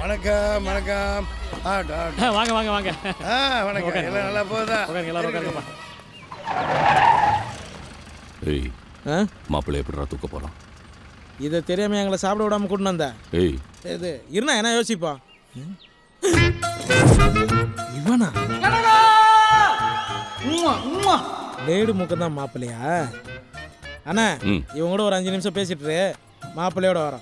வணக்கம் வணக்கம் ஆ, டா, டா. வாங்க வாங்க வாங்க ஆ வணக்கம் எல்லாம் நல்லா போகுதா உட்காருங்க எல்லாரும் உட்காருங்கப்பா ஏய் ஆ மாப்பிள்ளை எப்படிடா தூக்க போறான் இதை தெரியாம எங்களை சாப்பிட விடாம கூட்டின்னு வந்த ஏய் இது இருந்தா என்ன யோசிப்போம் இவனா லேடு முக்கம் தான் மாப்பிள்ளையா அண்ணா ம். இவங்க கூட ஒரு அஞ்சு நிமிஷம் பேசிட்டு இரு. மாப்பிள்ளையோட வரோம்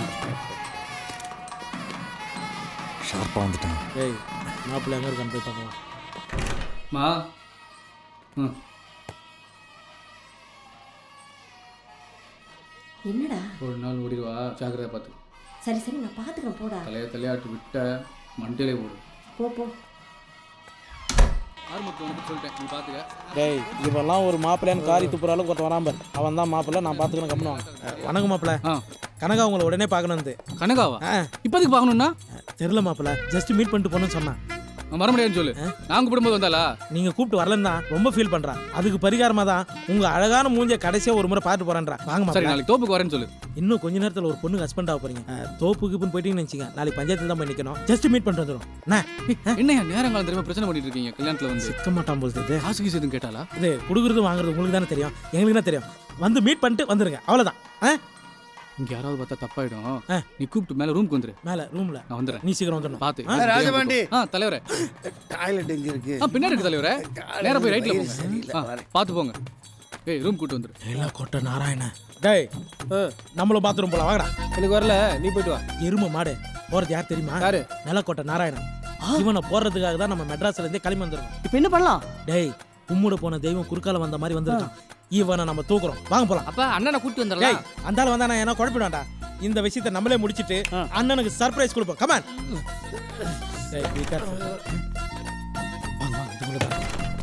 ஷார்ப்பாக வந்துட்டேன் ஏய் மாப்பிள்ளை எங்க இருக்கான்னு போய் பார்க்கலாம் மா ம் என்னடா ஒரு நாள் ஓடிடுவா ஜாக்கிரதை பார்த்து சரி சரி நான் பார்த்துக்கிறேன் போடா தலைய தலையாட்டு விட்ட மண்டையிலே போடு போ போ ஆறுமுகத்தை வந்து சொல்லிட்டேன் நீ பார்த்துக்க டேய் இவெல்லாம் ஒரு மாப்பிள்ளைன்னு காரி துப்புற அளவுக்கு ஒருத்தன் வராம பாரு. அவன் தான் மாப்பிள்ளை நான் பார்த்துக்கணும் கம்முன்னு வணக்கம் மாப்பிள்ளை ஆ கனகா உங்களை உடனே பார்க்கணும் கனகாவா ஆ இப்போதைக்கு பார்க்கணும்னா தெரியல மாப்பிள்ளை ஜஸ்ட் மீட் பண்ணிட்டு போகணும்னு சொன்னான் நான் வர முடியாதுன்னு சொல்லு நான் கூப்பிடும்போது வந்தாளா நீங்க கூப்பிட்டு வரலன்னு தான் ரொம்ப ஃபீல் பண்றான் அதுக்கு பரிகாரமா தான் உங்க அழகான மூஞ்ச கடைசியா ஒரு முறை பார்த்து போறேன்றா வாங்க சரி மாப்பிள்ளை நாளைக்கு தோப்புக்கு வரேன்னு சொல்லு இன்னும் கொஞ்ச நேரத்துல ஒரு பொண்ணு ஹஸ்பண்ட் ஆக போறீங்க அஹ், தோப்பு கீப்புன்னு போயிட்டீங்கன்னு நினைச்சீங்க நாளைக்கு பஞ்சாயத்துல தான் போய் நிக்கணும் ஜஸ்ட் மீட் பண்ணிட்டு வந்துடும் என்ன என்னையா நேரங்காலம் தெரியுமா பிரச்சனை பண்ணிட்டு இருக்கீங்க கல்யாணத்துல வந்து சிக்க மாட்டான் போல் தெரியுது காசு கீசு எதுவும் கேட்டாளா இது கொடுக்குறது வாங்குறது உங்களுக்கு தானே தெரியும் எங்களுக்கு தான் தெரியும் வந்து மீட் பண்ணிட்டு வந்துருங்க அவ்வளவுதான் ஆ? இங்க யாராவது பார்த்தா தப்பாயிடும் ஆ. நீ கூப்பிட்டு மேல ரூமுக்கு வந்துரு மேல ரூம்ல நான் வந்துடுறேன் நீ சீக்கிரம் வந்துடணும் பார்த்து ஆ, ராஜபாண்டி. ஆ தலைவரே டாய்லெட் எங்க இருக்கு ஆ பின்னாடி இருக்கு தலைவரே நேரா போய் ரைட்ல வயிறு போங்க சரியில்லை, ஆ, வரேன். பார்த்து போங்க ஏய் ரூம் கூட்டு வந்துரு ஏலா கோட்டை நாராயண டேய் நம்மளும் பாத்ரூம் போலாம் வாங்கடா எனக்கு வரல நீ போயிட்டு வா எருமை மாடு போறது யார் தெரியுமா யாரு? நிலக்கோட்டை நாராயணன் இவனை போடுறதுக்காக தான் நம்ம மெட்ராஸ்ல இருந்தே கிளம்பி வந்துருக்கோம் இப்போ என்ன பண்ணலாம் டேய் கும்முட போன தெய்வம் குறுக்கால வந்த மாதிரி வந்திருக்கான் இவனை நம்ம தூக்குறோம் வாங்க போலாம் அப்ப அண்ணனை கூட்டி டேய் வந்துடலாம் அந்த ஆள் வந்தா நான் என்ன குழப்பிடுவான்டா இந்த விஷயத்தை நம்மளே முடிச்சிட்டு அண்ணனுக்கு சர்ப்ரைஸ் கொடுப்போம் கமான் டேய் be careful. வாங்க வாங்க இது உங்களுதான்.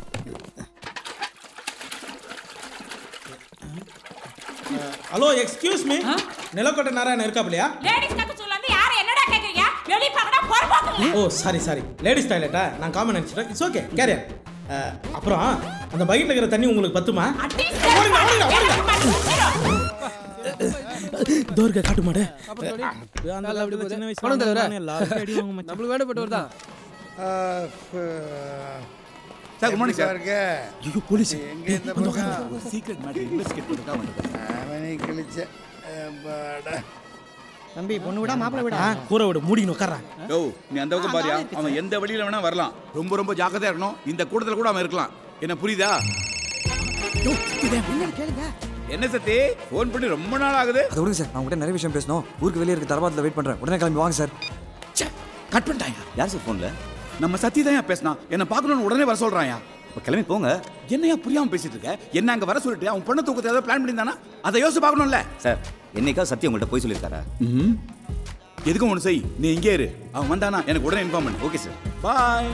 Hello excuse me Nilakottai Narayanan இருக்காப்லையா லேடிஸ் கத்து சொல்ல வந்து யாரை என்னடா கேக்குறீங்க வெளிய பார்க்கடா பொறுப்பாக்குங்க ஓ சாரி சாரி லேடிஸ் டாய்லெட்டா நான் காமன் நினச்சிட்டேன் இட்ஸ் ஓகே கேரியர் அப்புறம் அந்த பக்கெட்டில் இருக்கிற தண்ணி உங்களுக்கு பத்துமா அடி ஓடுங்க, ஓடுங்க, ஓடுங்க. எனக்கு மட்டும் தெரியும். தோர்க்க காட்டு மாடு நல்லா அப்படி போகுது. சின்ன வயசுல பணம் தலைவரே. நானே எல்லாருக்கும் அடி வாங்க மச்சான். நம்மளுக்கு வேண்டப்பட்டவர் தான் ஆ, ஃபு. சார் குட் மார்னிங் சார் பாருங்க ஐயோ போலீஸ் எங்க இந்த பக்கம் சீக்ரெட் மேட்டர் இன்வெஸ்டிகேட் பண்ணிட்டு வந்தது அவனை கிழிச்ச அப்பாடா. தம்பி பொண்ணு விடா மாப்பிளை விடா ஆ, கூரை விடு மூடிக்கணும் உட்கார்றேன் யோ நீ அந்த பக்கம் பாரியா அவன் எந்த வழியில வேணா வரலாம் ரொம்ப ரொம்ப ஜாக்கிரதையா இருக்கணும் இந்த கூட்டத்துல கூட அவன் இருக்கலாம் என்ன புரியுதா என்ன சத்தி ஃபோன் பண்ணி ரொம்ப நாள் ஆகுது அதை விடுங்க சார் நான் உங்கள்கிட்ட நிறைய விஷயம் பேசணும் ஊருக்கு வெளியே இருக்க தரபாத்தில் வெயிட் பண்ணுறேன் உடனே கிளம்பி வாங்க சார் கட் பண்ணிட்டாயா யார் சார் ஃபோன்ல நம்ம சத்தி தான் பேசினான் என்ன பார்க்கணும்னு உடனே வர சொல்றாயா இப்போ கிளம்பி போங்க என்னையா புரியாம பேசிட்டு இருக்க என்ன அங்க வர சொல்லிட்டு அவன் பொண்ணை தூக்கத்தை ஏதாவது பிளான் பண்ணியிருந்தானா அதை யோசிச்சு பார்க்கணும்ல சார் என்னைக்கா சத்தி உங்கள்கிட்ட போய் சொல்லியிருக்காரா ம் எதுக்கும் ஒன்று செய் நீ இங்கே இரு அவன் வந்தானா எனக்கு உடனே இன்ஃபார்ம் பண்ணு ஓகே சார் பாய்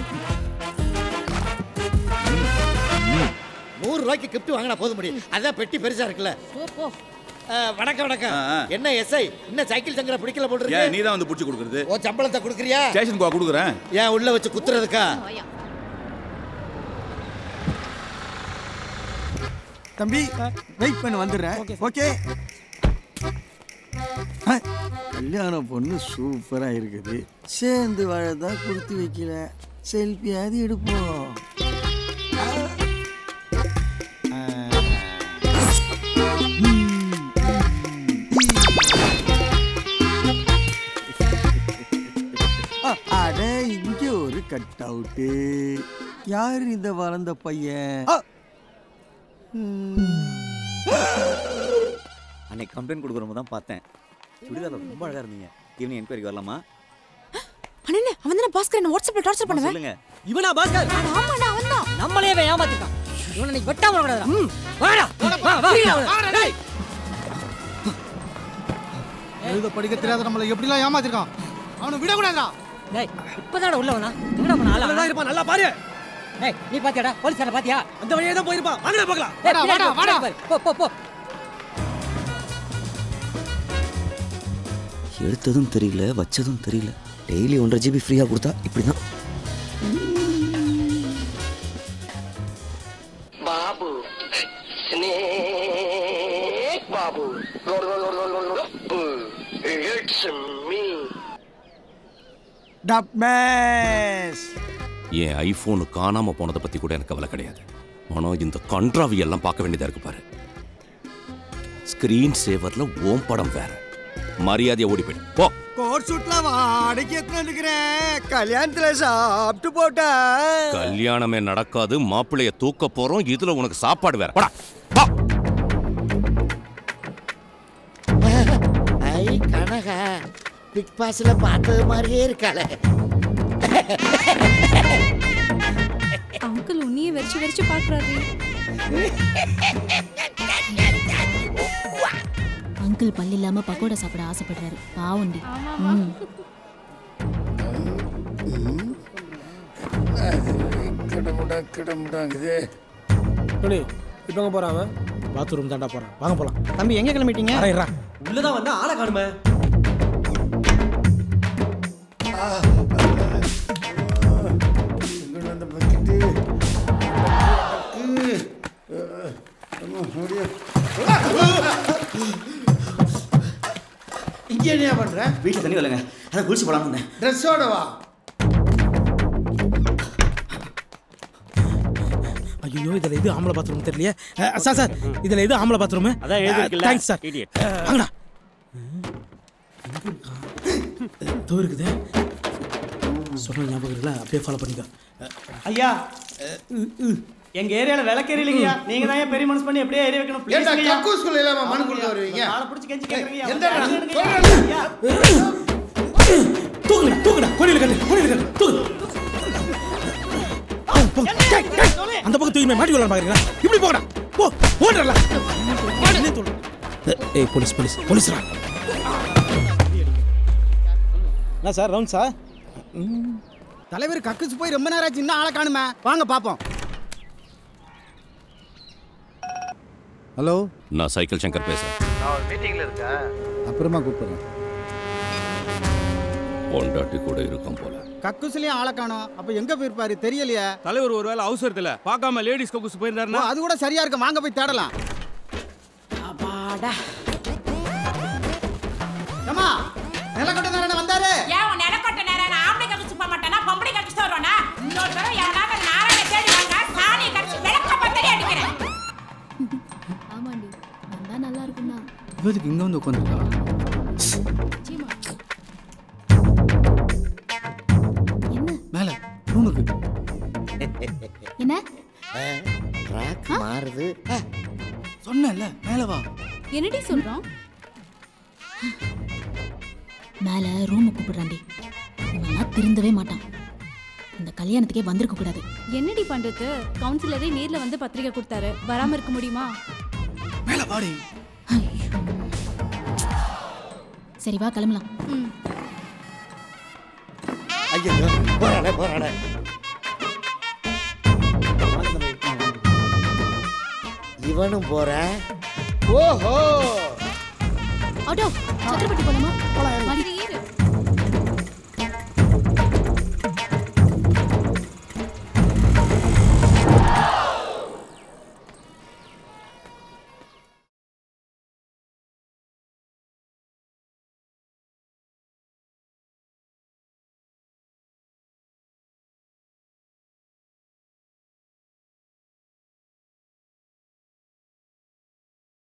நூறு ரூபாய்க்கு கிஃப்ட் வாங்கினா போதும் முடியும் அதான் பெட்டி பெருசா இருக்குல்ல ஆ, வணக்கம் வணக்கம் ஆ, ஆ. என்ன எஸ்ஐ இன்னும் சைக்கிள் சங்கர பிடிக்கல ஏன் போட்டுருக்கு நீ தான் வந்து பிடிச்சி கொடுக்குறது ஓ சம்பளத்தை கொடுக்குறியா ஸ்டேஷனுக்கு வா கொடுக்குறேன் ஏன் உள்ள வச்சு குத்துறதுக்கா தம்பி வெயிட் பண்ண வந்துடுறேன் ஓகே கல்யாண பொண்ணு சூப்பரா இருக்குது சேர்ந்து வாழதான் கொடுத்து வைக்கல செல்ஃபியாவது எடுப்போம் அட இங்க ஒரு கட் அவுட்டு யார் இந்த வளர்ந்த பையன் அன்னைக்கு கம்ப்ளைண்ட் கொடுக்குறவங்க தான் பார்த்தேன் சுடிதார் ரொம்ப அழகா இருந்தீங்க ஈவினிங் என்கொயரிக்கு வரலாமா அண்ணே அவன் தான பாஸ்கர் என்ன வாட்ஸ்அப்ல டார்ச்சர் பண்ணுவேன் சொல்லுங்க இவனா பாஸ்கர் ஆமாடா அவன் தான் நம்மளே இவன் ஏமாத்திட்டான் இவனை நீ வெட்டாம விடாதடா ம் வாடா வா வா டேய் எழுத படிக்க தெரியாத நம்மளை எப்படிலாம் ஏமாத்திருக்கான் அவனை விடக்கூடாதா டேய் இப்பதான்டா உள்ள வந்தா என்னடா பண்ண ஆளா இருப்பான் நல்லா பாரு டேய் நீ பாத்தியாடா போலீஸ்கார பாத்தியா அந்த வழியே தான் போயிருப்பான் வாங்கடா பார்க்கலாம் வாடா வாடா வாடா போ போ போ எடுத்ததும் தெரியல வச்சதும் தெரியல டெய்லி ஒன்றரை ஜிபி ஃப்ரீயாக கொடுத்தா இப்படி தான் Babu Babu it's me Dubsmash என் ஐபோனு காணாம போனதை பத்தி கூட எனக்கு கவலை கிடையாது ஆனா இந்த கன்றாவி எல்லாம் பார்க்க வேண்டியதா இருக்கு பாரு ஸ்கிரீன் சேவர்ல ஓம் படம் வேற மரியாதையா ஓடி போயிடு போ கோட் சூட்ல வாடகைக்கு எத்தனை இருக்கிறேன் கல்யாணத்துல சாப்பிட்டு போட்டா கல்யாணமே நடக்காது மாப்பிள்ளைய தூக்க போறோம் இதுல உனக்கு சாப்பாடு வேற போடா போ. ஐ கனகா பிக் பாஸ்ல பார்த்தது மாதிரியே இருக்காளே அங்கிள் உன்னையே வெறிச்சு வெறிச்சு பாக்குறாரு அங்கிள் பல்லு இல்லாம பக்கோடா சாப்பிட ஆசைப்படுறாரு பாவண்டி ம் கிடமுடா கிடமுடாங்குது டோனி இப்போ எங்க போறான் அவன் பாத்ரூம் தாண்டா போறான் வாங்க போலாம் தம்பி எங்க கிளம்பிட்டீங்க அரைறா உள்ளதான் வந்து ஆளை காணுமே இங்கே அந்த பக்கெட்டு இங்கே என்ன பண்ற வீட்டில் தண்ணி வரலங்க அதை குளிச்சு போலாம்னு வந்தேன் ட்ரெஸ்ஸோட வா ஐயோ இதுல இது ஆம்பளை பாத்ரூம் தெரியலையே அஹ், சார் சார் இதுல இது ஆம்பளை பாத்ரூம் அதான் எழுதிருக்குல்ல. Thanks sir Idiot. வாங்கடா தோ இருக்குது சொன்ன ஞாபகம் இருக்குல்ல அப்படியே ஃபாலோ பண்ணிக்கோ ஐயா எங்க ஏரியால விளக்கெரியலைங்கய்யா நீங்க தான் பெரிய மனசு பண்ணி எப்படியே ஏறி வைக்கணும் ஏன்டா கக்கு ஸ்கூல்ல இல்லாம மனு கொடுக்க வருவீங்க ஆளை பிடிச்சி கெஞ்சி கேக்குறீங்க எந்த தூக்குடா தூக்குடா கோடியில் கட்டு கோடியில் கட்டு தூக்கு போ, போ. டேய், டேய், அந்த பக்கம் தூக்கி மாட்டி விடலாம் பாக்குறீங்களா இப்படி போகடா போ ஓடுறல ஏய் போலீஸ் போலீஸ் போலீஸ்ரா என்ன சார் ரவுண்ட் சார் தலைவர் கக்குச்சு போய் ரொம்ப நேரம் ஆச்சு இன்னும் ஆளை காணுமே வாங்க பாப்போம் ஹலோ நான் சைக்கிள் சங்கர் பேசுறேன் நான் மீட்டிங்ல இருக்கேன் அப்புறமா கூப்பிடுறேன் பொண்டாட்டி கூட இருக்கும் போல கக்குசுலயும் ஆளை காணோம் அப்ப எங்க போயிருப்பாரு தெரியலையே தலைவர் ஒருவேளை அவசரத்துல பார்க்காம லேடிஸ் கக்கூஸ் ஓ, போயிருந்தாருன்னா அது கூட சரியா இருக்கு வாங்க போய் தேடலாம் ஏமா நிலக்கொட்ட நேரம் வந்தாரு ஏன் உன் நிலக்கொட்ட நேரம் நான் ஆம்பளை கழிச்சு போக மாட்டேனா பொம்பளை கழிச்சு வருவானா இன்னொரு தடவை யாராவது நாராயண தேடி வாங்க சாணியை கழிச்சு விளக்க பத்தடி அடிக்கிறேன் ஆமாண்டி வந்தா நல்லா இருக்கும்னா இவதுக்கு இங்க வந்து உட்காந்துருக்கா மேல ரூமுக்கு என்ன ட்ராக் மாறுது சொன்னேன்ல மேல வா என்னடி சொல்றோம் மேல ரூம் கூப்பிடுறாண்டி இவெல்லாம் திருந்தவே மாட்டான் இந்த கல்யாணத்துக்கே வந்திருக்க கூடாது என்னடி பண்றது கவுன்சிலரே நேர்ல வந்து பத்திரிக்கை கொடுத்தாரு வராம இருக்க முடியுமா மேல வாடி சரி வா கிளம்பலாம் ம் ஐயோ போறாடே போறாடே இவனும் போற ஓஹோ ஆட்டோ சத்திரப்பட்டி போலாமா வாடி. இரு